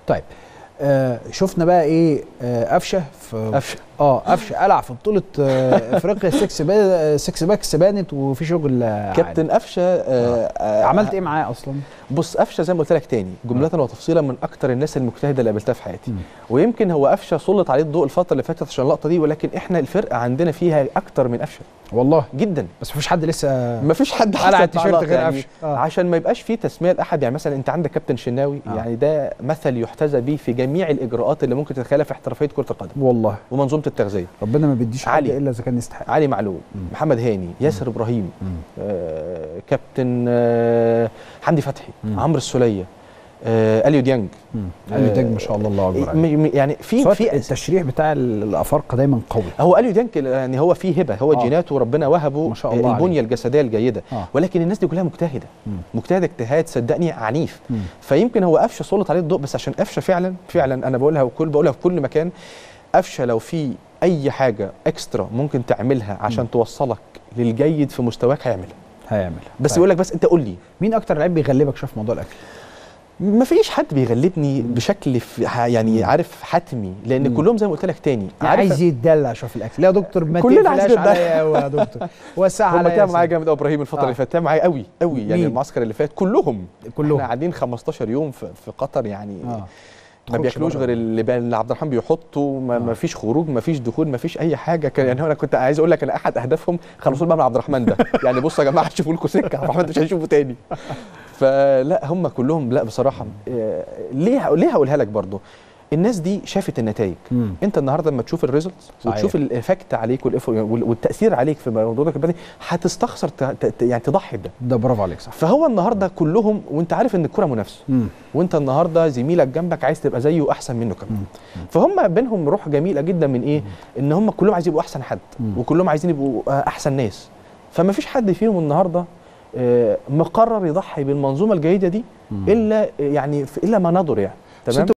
طيب آه شفنا بقى ايه آه قفشه في قفشه اه قفشه قلع في بطوله آه افريقيا السكس با سكس باكس بانت وفي شغل آه كابتن قفشه آه آه عملت ايه معاه اصلا؟ بص قفشه زي ما قلت لك تاني جمله وتفصيلا من اكتر الناس المجتهده اللي قابلتها في حياتي ويمكن هو قفشه سلط عليه الضوء الفتره اللي فاتت عشان اللقطه دي ولكن احنا الفرقه عندنا فيها اكتر من قفشه والله جدا بس مفيش حد لسه مفيش حد قلع حصل مع التيشيرت لقطة غير يعني قفشه آه. عشان ما يبقاش فيه تسميه لاحد يعني مثلا انت عندك كابتن شناوي آه. يعني ده مثل يحتذى به في جميع الاجراءات اللي ممكن تتخيلها في احترافيه كره القدم والله ومنظومه التغذيه ربنا ما بيديش حد علي. الا اذا كان يستحق علي معلول محمد هاني ياسر ابراهيم آه كابتن آه حمدي فتحي مم. عمرو السوليه آه اليو ديانج اليو ديانج ما شاء الله الله اكبر عليه. م- م- يعني في في في التشريح بتاع الافارقه دايما قوي هو اليو ديانج يعني هو فيه هبه هو آه. جيناته ربنا وهبه ما شاء الله البنيه عليه. الجسديه الجيده آه. ولكن الناس دي كلها مجتهده مم. مجتهد اجتهاد صدقني عنيف مم. فيمكن هو قفشه سلط عليه الضوء بس عشان قفشه فعلا فعلا انا بقولها وكل بقولها في كل مكان قفشه لو في اي حاجه اكسترا ممكن تعملها عشان توصلك للجيد في مستواك هيعملها هيعمل بس طيب. يقول لك بس انت قول لي مين اكتر لعيب بيغلبك شاف موضوع الاكل ما فيش حد بيغلبني بشكل في ح- يعني عارف حتمي لان مم. كلهم زي ما قلت لك تاني يعني عايز يتدلع شوف الاكل لا يا دكتور ما كلنا عايزين تقفلاش نتدلع. عليا قوي يا دكتور وسع هم عليا تعبوا معايا يا جامد قوي ابراهيم الفتره آه. اللي فاتت تعبوا معايا قوي قوي يعني مين؟ المعسكر اللي فات كلهم كلهم. احنا قاعدين 15 يوم في, في قطر يعني آه. ما تخرجش بياكلوش بره. غير اللي, بقى- اللي عبد الرحمن بيحطه ما, آه. ما فيش خروج ما فيش دخول ما فيش اي حاجه كان يعني انا كنت عايز اقول لك انا احد اهدافهم خلصوا بقى من عبد الرحمن ده يعني بصوا يا جماعه شوفوا لكم سكه عبد الرحمن ده مش هنشوفه تاني فلا هم كلهم لا بصراحه آه، ليه ليه هقولها لك برضو الناس دي شافت النتائج مم. انت النهارده لما تشوف الريزلتس صحيح. وتشوف الافكت عليك والإف- وال- والتاثير عليك في موضوعك البدني هتستخسر ت- ت- يعني تضحي بده ده برافو عليك صح فهو النهارده كلهم وانت عارف ان الكره منافسه مم. وانت النهارده زميلك جنبك عايز تبقى زيه احسن منه كمان فهم بينهم روح جميله جدا من ايه ان هم كلهم عايزين يبقوا احسن حد مم. وكلهم عايزين يبقوا آه، احسن ناس فما فيش حد فيهم النهارده آه، مقرر يضحي بالمنظومه الجيده دي مم. الا يعني الا ما نضر يعني بس تمام